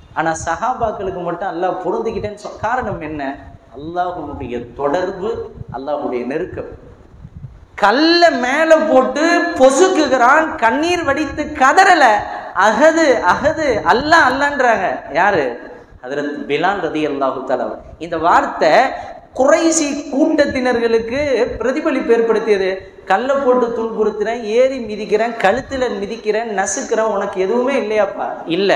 ஆனா சஹாபாக்களுக்கு மட்டும் அல்லாஹ் பொருந்திக்கிட்டேன்னு சொல் காரணம் என்ன அல்லாஹுடைய தொடர்பு அல்லாஹுடைய நெருக்கம் கல்ல மேல போட்டு பொசுக்குகிறான் கண்ணீர் வடித்து கதறல அகது அகது அல்ல அல்லன்றாங்க யாரு ஹதரத் பிலால் ரதி அல்லாஹு தலா இந்த வார்த்தை குறைசி கூட்டத்தினர்களுக்கு பிரதிபலிப்பு ஏற்படுத்தியது கல்லை போட்டு துன்புறுத்துறேன் ஏறி மிதிக்கிறேன் கழுத்துல மிதிக்கிறேன் நசுக்கிறேன் உனக்கு எதுவுமே இல்லையாப்பா இல்ல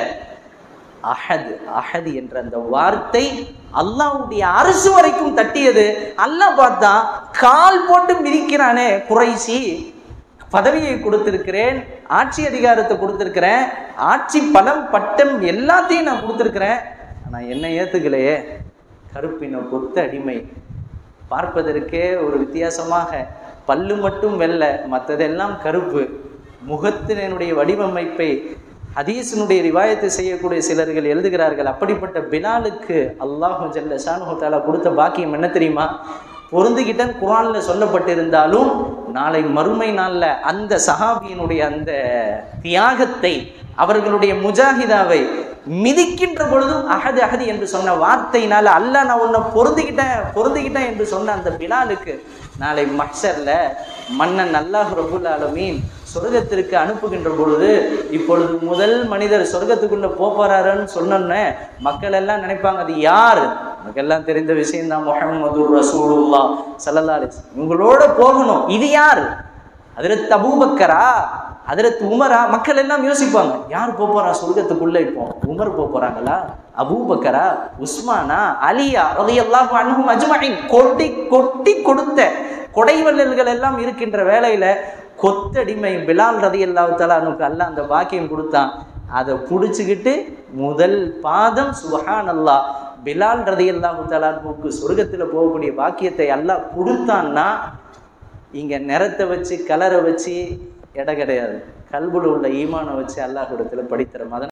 அஹது அஹது என்ற அந்த வார்த்தை அல்லாஹ்வுடைய அரசு வரைக்கும் தட்டியது அல்லாஹ் பார்த்தா கால் போட்டு மிதிக்கிறானே குறைசி பதவியை கொடுத்திருக்கிறேன் ஆட்சி அதிகாரத்தை கொடுத்திருக்கிறேன் ஆட்சி பலம் பட்டம் எல்லாத்தையும் நான் கொடுத்திருக்கிறேன் ஆனா என்ன ஏத்துக்கலையே கருப்பின கொத்த அடிமை பார்ப்பதற்கே ஒரு வித்தியாசமாக பல்லு மட்டும் வெள்ளை மற்றதெல்லாம் கருப்பு முகத்தினுடைய வடிவமைப்பை ஹதீஸினுடைய ரிவாயத்தை செய்யக்கூடிய சிலர்கள் எழுதுகிறார்கள் அப்படிப்பட்ட பிலாலுக்கு அல்லாஹு ஜல்ல ஷானு தாலா கொடுத்த பாக்கியம் என்ன தெரியுமா பொருந்துகிட்டன் குரான்ல சொல்லப்பட்டிருந்தாலும் நாளை மறுமை நாள்ல அந்த சஹாபியினுடைய அந்த தியாகத்தை அவர்களுடைய முஜாஹிதாவை மிதிக்கின்ற பொழுதும் அகது அகது என்று சொன்ன வார்த்தையினால அல்ல நான் உன்னை பொருந்திக்கிட்டேன் பொருந்திக்கிட்டேன் என்று சொன்ன அந்த பிலாலுக்கு நாளை மஹ்ஷர்ல மன்னன் அல்லாஹ் ரபுல் ஆலமீன் சொர்க்கத்திற்கு அனுப்புகின்ற பொழுது இப்பொழுது முதல் மனிதர் சொர்க்கத்துக்குள்ள போறாருன்னு சொன்னோன்னே மக்கள் எல்லாம் நினைப்பாங்க அது யார் நமக்கெல்லாம் தெரிந்த விஷயம் தான் முஹம்மது ரசூலுல்லா சல்லல்லா அலிஸ் இவங்களோட போகணும் இது யார் அதிரத் அபூபக்கரா அதிரத் உமரா மக்கள் எல்லாம் யோசிப்பாங்க யார் போக போறா சொர்க்கத்துக்குள்ள இப்போ உமர் போக போறாங்களா அபூபக்கரா உஸ்மானா அலியா ரலியல்லாஹு அன்ஹும் அஜ்மஈன் கொட்டி கொட்டி கொடுத்த கொடைவள்ளல்கள் எல்லாம் இருக்கின்ற வேலையில கொத்தடிமை பிலால் ரதி அல்லாஹு தலானுக்கு அல்ல அந்த பாக்கியம் கொடுத்தான் அதை பிடிச்சிக்கிட்டு முதல் பாதம் சுபஹான் அல்லாஹ் பிலால் ரதி அல்லாஹு தலானுக்கு சொர்க்கத்தில் போகக்கூடிய பாக்கியத்தை அல்லாஹ் கொடுத்தான்னா இங்க நிறத்தை வச்சு கலரை வச்சு எடை கிடையாது கல்புல உள்ள ஈமானை வச்சு அல்லாஹ் இடத்துல படித்தர